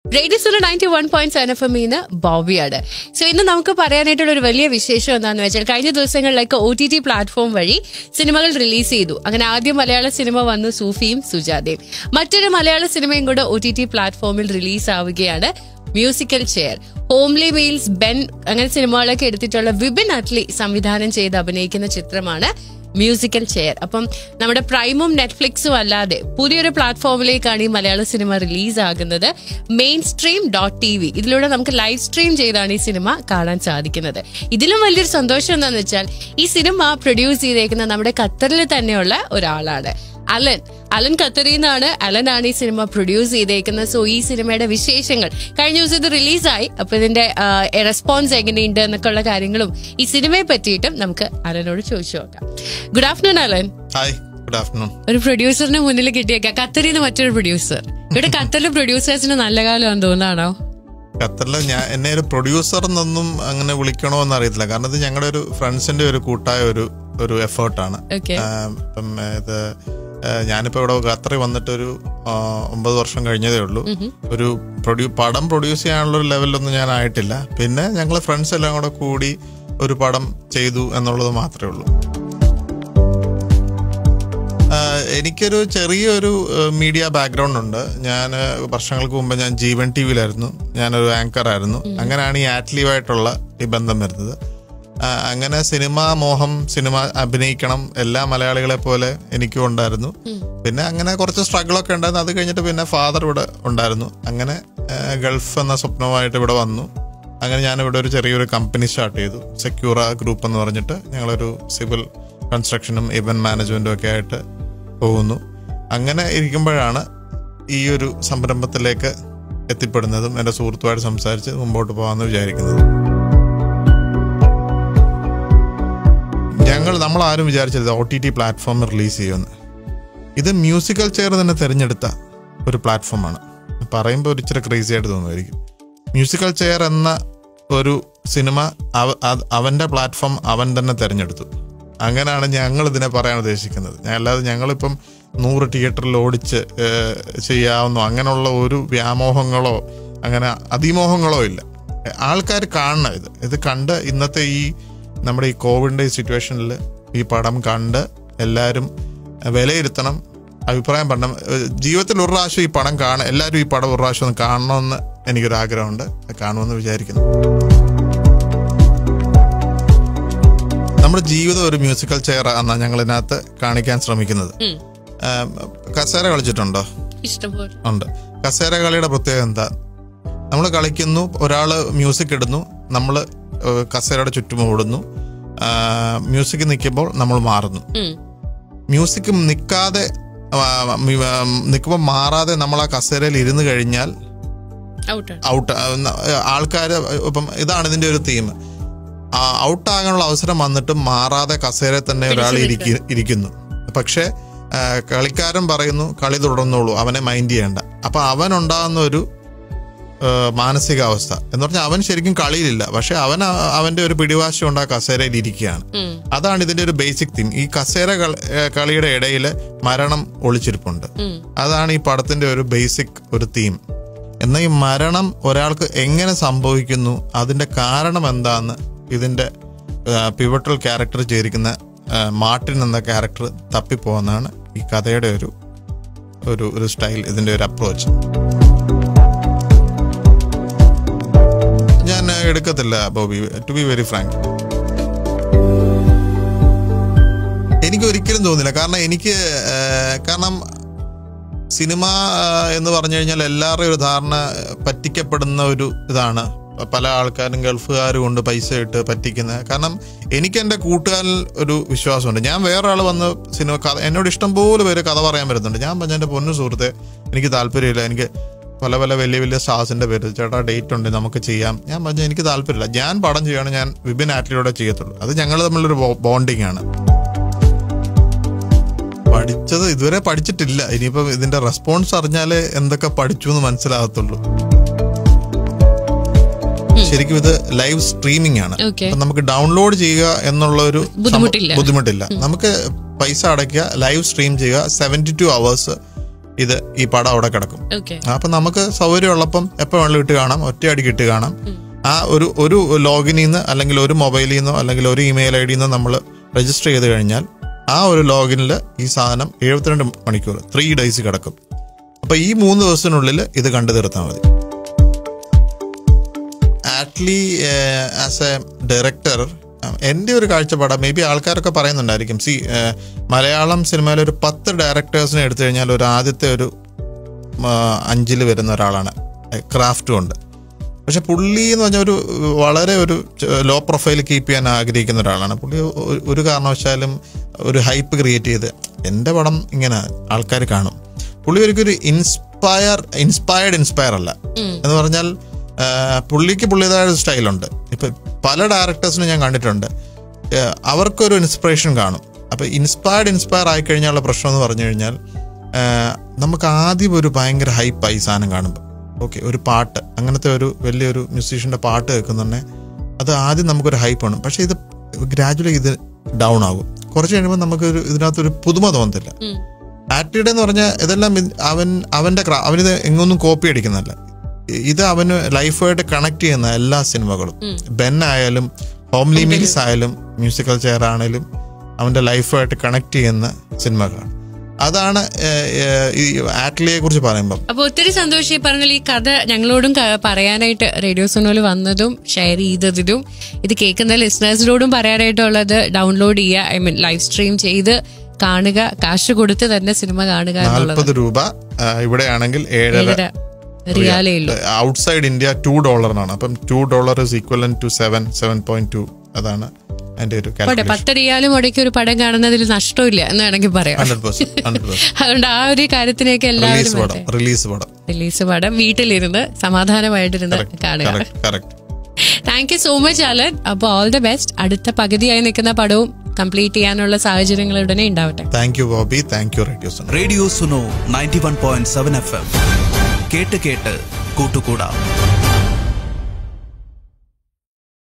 Radio Suno ninety one point seven F എമ്മിന്ന് ബോബിയാണ് so ഇന്ന് നമുക്ക് പറയാനായിട്ടുള്ള ഒരു വലിയ വിശേഷം എന്താണെന്ന് വെച്ചാൽ കഴിഞ്ഞ ദിവസങ്ങളിലൊക്കെ ഒ ടി ടി പ്ലാറ്റ്ഫോം വഴി സിനിമകൾ റിലീസ് ചെയ്തു അങ്ങനെ ആദ്യം മലയാള സിനിമ വന്നു സൂഫിയും സുജാതയും മറ്റൊരു മലയാള സിനിമയും കൂടെ ഒ ടി ടി പ്ലാറ്റ്ഫോമിൽ റിലീസ് ആവുകയാണ് musical chair homely meals Ben അങ്ങനെ സിനിമകളൊക്കെ എടുത്തിട്ടുള്ള വിപിൻ അറ്റ്ലി സംവിധാനം ചെയ്ത് അഭിനയിക്കുന്ന ചിത്രമാണ് മ്യൂസിക്കൽ ചെയർ അപ്പം നമ്മുടെ പ്രൈമും നെറ്റ്ഫ്ലിക്സും അല്ലാതെ പുതിയൊരു പ്ലാറ്റ്ഫോമിലേക്കാണ് ഈ മലയാള സിനിമ റിലീസ് ആകുന്നത് mainstream dot T V ഇതിലൂടെ നമുക്ക് ലൈവ് സ്ട്രീം ചെയ്താണ് ഈ സിനിമ കാണാൻ സാധിക്കുന്നത് ഇതിലും വലിയൊരു സന്തോഷം എന്താണെന്ന് വെച്ചാൽ ഈ സിനിമ പ്രൊഡ്യൂസ് ചെയ്തേക്കുന്ന നമ്മുടെ ഖത്തറിൽ തന്നെയുള്ള ഒരാളാണ് അലൻ അലൻ ഖത്തറിന്നാണ് അലനാണ് ഈ സിനിമ പ്രൊഡ്യൂസ് ചെയ്തേക്കുന്നത് സോ ഈ സിനിമയുടെ വിശേഷങ്ങൾ കഴിഞ്ഞ ദിവസം ഇത് റിലീസായി അപ്പൊ ഇതിന്റെ റെസ്പോൺസ് എങ്ങനെയുണ്ട് എന്നൊക്കെ ഉള്ള കാര്യങ്ങളും ഈ സിനിമയെ പറ്റിയിട്ടും നമുക്ക് അലനോട് ചോദിച്ചു നോക്കാം good afternoon Alan hi good afternoon ഒരു പ്രൊഡ്യൂസറിന് മുന്നിൽ കിട്ടിയേക്കാം ഖത്തറിൽ നിന്ന് മറ്റൊരു പ്രൊഡ്യൂസർ ഇവിടെ ഖത്തറിലെ പ്രൊഡ്യൂസേഴ്സിന് നല്ല കാലം തോന്നാണോ ഖത്തറിൽ ഞാൻ എന്നെ ഒരു പ്രൊഡ്യൂസർ എന്നൊന്നും അങ്ങനെ വിളിക്കണോ എന്ന് അറിയത്തില്ല കാരണം ഇത് ഞങ്ങളുടെ ഒരു ഫ്രണ്ട്സിന്റെ ഒരു കൂട്ടായ ഒരു ഒരു എഫേർട്ടാണ് ഓക്കെ ഇപ്പം ഇത് ആ, ഞാനിപ്പോ ഇവിടെ ഖത്തറിൽ വന്നിട്ട് ഒരു ആ, ഒമ്പത് വർഷം കഴിഞ്ഞതേ ഉള്ളൂ ഒരു പ്രൊഡ്യൂ പടം പ്രൊഡ്യൂസ് ചെയ്യാനുള്ള ഒരു ലെവലിലൊന്നും ഞാൻ ആയിട്ടില്ല പിന്നെ ഞങ്ങൾ ഫ്രണ്ട്സ് എല്ലാം കൂടെ കൂടി ഒരു പടം ചെയ്തു എന്നുള്ളത് മാത്രമേ ഉള്ളൂ ആഹ് എനിക്കൊരു ചെറിയൊരു മീഡിയ ബാക്ക്ഗ്രൗണ്ട് ഉണ്ട് ഞാൻ വർഷങ്ങൾക്ക് മുമ്പ് ഞാൻ ജീവൻ ടി വിയിലായിരുന്നു ഞാനൊരു ആങ്കർ ആയിരുന്നു അങ്ങനെയാണ് ഈ ആക്റ്റീവായിട്ടുള്ള ഈ ബന്ധം വരുന്നത് ആഹ് അങ്ങനെ സിനിമ മോഹം സിനിമ അഭിനയിക്കണം എല്ലാ മലയാളികളെ പോലെ എനിക്കും ഉണ്ടായിരുന്നു പിന്നെ അങ്ങനെ കുറച്ച് സ്ട്രഗിളൊക്കെ ഉണ്ടായിരുന്നു അത് കഴിഞ്ഞിട്ട് പിന്നെ ഫാദർ ഇവിടെ ഉണ്ടായിരുന്നു അങ്ങനെ ആഹ് ഗൾഫ് എന്ന സ്വപ്നവുമായിട്ട് ഇവിടെ വന്നു അങ്ങനെ ഞാനിവിടെ ഒരു ചെറിയൊരു കമ്പനി സ്റ്റാർട്ട് ചെയ്തു സെക്യൂറ ഗ്രൂപ്പ് എന്ന് പറഞ്ഞിട്ട് ഞങ്ങളൊരു സിവിൽ കൺസ്ട്രക്ഷനും ഇവന്റ് മാനേജ്മെന്റും ഒക്കെ ആയിട്ട് പോകുന്നു അങ്ങനെ ഇരിക്കുമ്പോഴാണ് ഈ ഒരു സംരംഭത്തിലേക്ക് എത്തിപ്പെടുന്നതും എൻ്റെ സുഹൃത്തുമായിട്ട് സംസാരിച്ച് മുമ്പോട്ട് പോകാമെന്ന് വിചാരിക്കുന്നത് ഞങ്ങൾ നമ്മൾ ആരും വിചാരിച്ചത് ഒ ടി ടി പ്ലാറ്റ്ഫോമിൽ റിലീസ് ചെയ്യുമെന്ന് ഇത് മ്യൂസിക്കൽ ചെയർ തന്നെ തിരഞ്ഞെടുത്ത ഒരു പ്ലാറ്റ്ഫോമാണ് പറയുമ്പോൾ ഒരു ഇച്ചിരി ക്രേസി ആയിട്ട് തോന്നുമായിരിക്കും മ്യൂസിക്കൽ ചെയർ എന്ന ഒരു സിനിമ അവ- അത് അവന്റെ പ്ലാറ്റ്ഫോം അവൻ തന്നെ തിരഞ്ഞെടുത്തു അങ്ങനെയാണ് ഞങ്ങൾ ഇതിനെ പറയാൻ ഉദ്ദേശിക്കുന്നത് ഞാൻ അല്ലാതെ ഞങ്ങളിപ്പം നൂറ് തിയേറ്ററിൽ ഓടിച്ച് ഏഹ്, ചെയ്യാവുന്നോ അങ്ങനെയുള്ള ഒരു വ്യാമോഹങ്ങളോ അങ്ങനെ അതിമോഹങ്ങളോ ഇല്ല ആൾക്കാർ കാണണം ഇത് ഇത് കണ്ട് ഇന്നത്തെ ഈ നമ്മുടെ ഈ കോവിഡിന്റെ ഈ സിറ്റുവേഷനിൽ ഈ പടം കണ്ട് എല്ലാവരും വിലയിരുത്തണം അഭിപ്രായം പറയണം ഏഹ് ജീവിതത്തിൽ ഒരു പ്രാവശ്യം ഈ പടം കാണാൻ എല്ലാവരും ഈ പടം ഒരു പ്രാവശ്യം ഒന്ന് കാണണമെന്ന് എനിക്കൊരു ആഗ്രഹമുണ്ട് അത് കാണുമെന്ന് വിചാരിക്കുന്നു നമ്മുടെ ജീവിതം ഒരു മ്യൂസിക്കൽ ചെയർ എന്നാണ് ഞങ്ങൾ ഇതിനകത്ത് കാണിക്കാൻ ശ്രമിക്കുന്നത് ഏഹ് കസേര കളിച്ചിട്ടുണ്ടോ ഇഷ്ടംപോലെ ഉണ്ട് കസേര കളിയുടെ പ്രത്യേകത എന്താ നമ്മൾ കളിക്കുന്നു ഒരാൾ മ്യൂസിക് ഇടുന്നു നമ്മൾ കസേരയുടെ ചുറ്റും ഓടുന്നു മ്യൂസിക് നിൽക്കുമ്പോൾ നമ്മൾ മാറുന്നു ഉം. മ്യൂസിക് നിൽക്കാതെ നിൽക്കുമ്പോൾ മാറാതെ നമ്മൾ ആ കസേരയിൽ ഇരുന്ന് കഴിഞ്ഞാൽ ഔട്ടാണ് ഔട്ട് ആൾക്കാർ ഇപ്പം ഇതാണ് ഇതിന്റെ ഒരു തീം ഔട്ടാകാനുള്ള അവസരം വന്നിട്ട് മാറാതെ കസേര തന്നെ ഒരാൾ ഇരിക്ക- ഇരിക്കുന്നു പക്ഷെ ആ, കളിക്കാരൻ പറയുന്നു കളി തുടർന്നോളൂ അവനെ മൈൻഡ് ചെയ്യണ്ട അപ്പൊ അവൻ ഉണ്ടാകുന്ന ഒരു ആ, മാനസികാവസ്ഥ എന്ന് പറഞ്ഞാൽ അവൻ ശരിക്കും കളിയിലില്ല പക്ഷെ അവൻ ആ- അവന്റെ ഒരു പിടിവാശി കൊണ്ട് ആ കസേരയിൽ ഇരിക്കുകയാണ് ഉം. അതാണ് ഇതിന്റെ ഒരു ബേസിക് തീം ഈ കസേര കള- ഏ, കളിയുടെ ഇടയിൽ മരണം ഒളിച്ചിരിപ്പുണ്ട് ഉം. അതാണ് ഈ പടത്തിന്റെ ഒരു ബേസിക് ഒരു തീം എന്നാൽ ഈ മരണം ഒരാൾക്ക് എങ്ങനെ സംഭവിക്കുന്നു അതിന്റെ കാരണം എന്താന്ന് ഇതിന്റെ പിവട്ടൽ ക്യാരക്ടർ ചേരിക്കുന്ന ആ, മാർട്ടിൻ എന്ന ക്യാരക്ടർ തപ്പിപ്പോകുന്നതാണ് ഈ കഥയുടെ ഒരു ഒരു ഒരു സ്റ്റൈൽ ഇതിന്റെ ഒരു അപ്രോച്ച് ഞാൻ എടുക്കത്തില്ല Bobby to be very frank എനിക്ക് ഒരിക്കലും തോന്നില്ല കാരണം എനിക്ക് ആ, കാരണം സിനിമ ആ, എന്ന് പറഞ്ഞു കഴിഞ്ഞാൽ എല്ലാവരുടെയും ഒരു ധാരണ ആ, പറ്റിക്കപ്പെടുന്ന ഒരു ഇതാണ് പല ആൾക്കാരും ഗൾഫുകാരും കൊണ്ട് പൈസ ഇട്ട് പറ്റിക്കുന്ന കാരണം എനിക്ക് എൻ്റെ കൂട്ടുകാരിൽ ഒരു വിശ്വാസമുണ്ട് ഞാൻ വേറെ ആൾ വന്ന് സിനിമ കഥ എന്നോട് ഇഷ്ടംപോലെ പേര് കഥ പറയാൻ വരുന്നുണ്ട് ഞാൻ പറഞ്ഞ എൻ്റെ പൊന്നു സുഹൃത്തെ എനിക്ക് താല്പര്യമില്ല എനിക്ക് പല പല വലിയ വലിയ സ്റ്റാർസിന്റെ പേര് ചേട്ടാ ഡേറ്റ് ഉണ്ട് നമുക്ക് ചെയ്യാം ഞാൻ പറഞ്ഞു എനിക്ക് താല്പര്യമില്ല ഞാൻ പടം ചെയ്യണം ഞാൻ വിപിൻ ആറ്റിലൂടെ ചെയ്യത്തുള്ളൂ അത് ഞങ്ങൾ തമ്മിലൊരു ബോണ്ടിങ് ആണ് പഠിച്ചത് ഇതുവരെ പഠിച്ചിട്ടില്ല ഇനിയിപ്പം ഇതിന്റെ റെസ്പോൺസ് അറിഞ്ഞാലേ എന്തൊക്കെ പഠിച്ചു എന്ന് മനസ്സിലാകത്തുള്ളൂ ശരിക്കും ഇത് ലൈവ് സ്ട്രീമിംഗ് ആണ് Okay. അപ്പൊ നമുക്ക് ഡൗൺലോഡ് ചെയ്യുക എന്നുള്ള ഒരു സംഭവം- ബുദ്ധിമുട്ടില്ല. ബുദ്ധിമുട്ടില്ല നമുക്ക് പൈസ അടയ്ക്കുക ലൈവ് സ്ട്രീം ചെയ്യുക സെവന്റി ടു അവേഴ്സ് ഇത് ഈ പടം അവിടെ കിടക്കും ഓക്കെ അപ്പൊ നമുക്ക് സൗകര്യമുള്ളപ്പം എപ്പോൾ വേണമെങ്കിലും ഇട്ട് കാണാം ഒറ്റയടിക്ക് ഇട്ട് കാണാം ആ ഒരു ഒരു ലോഗിനിൽ നിന്ന് അല്ലെങ്കിൽ ഒരു മൊബൈലിൽ നിന്നോ അല്ലെങ്കിൽ ഒരു ഇമെയിൽ ഐ ഡിയിൽ നിന്നോ നമ്മൾ രജിസ്റ്റർ ചെയ്ത് കഴിഞ്ഞാൽ ആ ഒരു ലോഗിനിൽ ഈ സാധനം എഴുപത്തിരണ്ട് മണിക്കൂർ ത്രീ ഡേയ്സ് കിടക്കും അപ്പൊ ഈ മൂന്ന് ദിവസത്തിനുള്ളിൽ ഇത് കണ്ടു തീർത്താൽ മതി ആറ്റ്ലി ആസ് എ ഡയറക്ടർ എൻ്റെ ഒരു കാഴ്ചപ്പാട് മേ ബി ആൾക്കാരൊക്കെ പറയുന്നുണ്ടായിരിക്കും സി മലയാളം സിനിമയിൽ ഒരു പത്ത് ഡയറക്ടേഴ്സിനെ എടുത്തു കഴിഞ്ഞാൽ ഒരു ആദ്യത്തെ ഒരു അഞ്ചിൽ വരുന്ന ഒരാളാണ് ക്രാഫ്റ്റ് കൊണ്ട് പക്ഷെ പുള്ളി എന്ന് പറഞ്ഞാൽ ഒരു വളരെ ഒരു ലോ പ്രൊഫൈൽ കീപ്പ് ചെയ്യാൻ ആഗ്രഹിക്കുന്ന ഒരാളാണ് പുള്ളി ഒരു- ഒരു കാരണവശാലും ഒരു ഹൈപ്പ് ക്രിയേറ്റ് ചെയ്ത് എൻ്റെ പടം ഇങ്ങനെ ആൾക്കാർ കാണും പുള്ളി ഒരിക്കലും ഒരു ഇൻസ്പയർ ഇൻസ്പയർഡ് ഇൻസ്പയർ അല്ല എന്ന് പറഞ്ഞാൽ ആ, പുള്ളിക്ക് പുള്ളിയതായ ഒരു സ്റ്റൈലുണ്ട് ഇപ്പൊ പല ഡയറക്ടേഴ്സിനും ഞാൻ കണ്ടിട്ടുണ്ട് ആ, അവർക്കൊരു ഇൻസ്പിറേഷൻ കാണും അപ്പൊ ഇൻസ്പയർഡ് ഇൻസ്പയർ ആയി കഴിഞ്ഞാലുള്ള പ്രശ്നം എന്ന് പറഞ്ഞു കഴിഞ്ഞാൽ ആ, നമുക്ക് ആദ്യം ഒരു ഭയങ്കര ഹൈപ്പായി സാധനം കാണുമ്പോൾ ഓക്കെ ഒരു പാട്ട് അങ്ങനത്തെ ഒരു വലിയൊരു മ്യൂസീഷ്യന്റെ പാട്ട് കേൾക്കുന്നുണ്ടെ അത് ആദ്യം നമുക്കൊരു ഹൈപ്പ് ആണ് പക്ഷെ ഇത് ഗ്രാജുവലി ഇത് ഡൗൺ ആകും കുറച്ച് കഴിയുമ്പോൾ നമുക്കൊരു ഇതിനകത്തൊരു പുതുമ തോന്നത്തില്ല ആക്ടിയുടെ എന്ന് പറഞ്ഞാൽ ഇതെല്ലാം ഇത് അവൻ അവന്റെ ക്രാ- അവനിത് എങ്ങൊന്നും കോപ്പി അടിക്കുന്നതല്ല ഇത് അവന് ലൈഫായിട്ട് കണക്ട് ചെയ്യുന്ന എല്ലാ സിനിമകളും ബെൻ ആയാലും ഹോംലി മീൽസ് ആയാലും മ്യൂസിക്കൽ ചെയർ ആണെങ്കിലും അവന്റെ ലൈഫായിട്ട് കണക്ട് ചെയ്യുന്ന സിനിമകളാണ് അതാണ് ഏഹ്, ഏഹ്, ഈ ആറ്റ്ലിയെ കുറിച്ച് പറയുമ്പം അപ്പൊ ഒത്തിരി സന്തോഷം ഈ പറഞ്ഞാൽ ഈ കഥ ഞങ്ങളോടും ക- പറയാനായിട്ട് റേഡിയോ സോണോയിൽ വന്നതും ഷെയർ ചെയ്തതിലും ഇത് കേൾക്കുന്ന ലിസണേഴ്സിനോടും പറയാനായിട്ടുള്ളത് ഡൗൺലോഡ് ചെയ്യുക ഐ മീൻ ലൈവ് സ്ട്രീം ചെയ്ത് കാണുക കാശ് കൊടുത്ത് തന്നെ സിനിമ കാണുക എന്നുള്ളത് നാൽപ്പത് രൂപ ആ, ഇവിടെയാണെങ്കിൽ ഏഴര ഏഴര റിയാലേ ഉള്ളൂ ഔട്ട്സൈഡ് ഇന്ത്യ ടു ഡോളറിനാണ് അപ്പം two dollar is equivalent to seven seven point two അതാണ് അതിന്റെ ഒരു പോട്ടെ പത്ത് റിയാലും മുടക്കി ഒരു പടം കാണുന്നതിൽ നഷ്ടമില്ല എന്ന് വേണമെങ്കിൽ പറയാം ഹൺഡ്രഡ് പെർസെന്റ് ഹൺഡ്രഡ് പെർസെന്റ് അതുകൊണ്ട് ആ ഒരു കാര്യത്തിനൊക്കെ റിലീസ് എല്ലാവരും പടം റിലീസ് പടം റിലീസ് പടം വീട്ടിലിരുന്ന് സമാധാനമായിട്ടിരുന്ന് കാണുക correct correct thank you so much Alan അപ്പോൾ ഓൾ ദ ബെസ്റ്റ് അടുത്ത പകുതിയായി നിൽക്കുന്ന പടവും കംപ്ലീറ്റ് ചെയ്യാനുള്ള സാഹചര്യങ്ങൾ ഉടനെ ഉണ്ടാവട്ടെ thank you Bobby thank you radio zone radio Suno ninety one point seven F M കേട്ട് കേട്ട് കൂട്ടുകൂടാം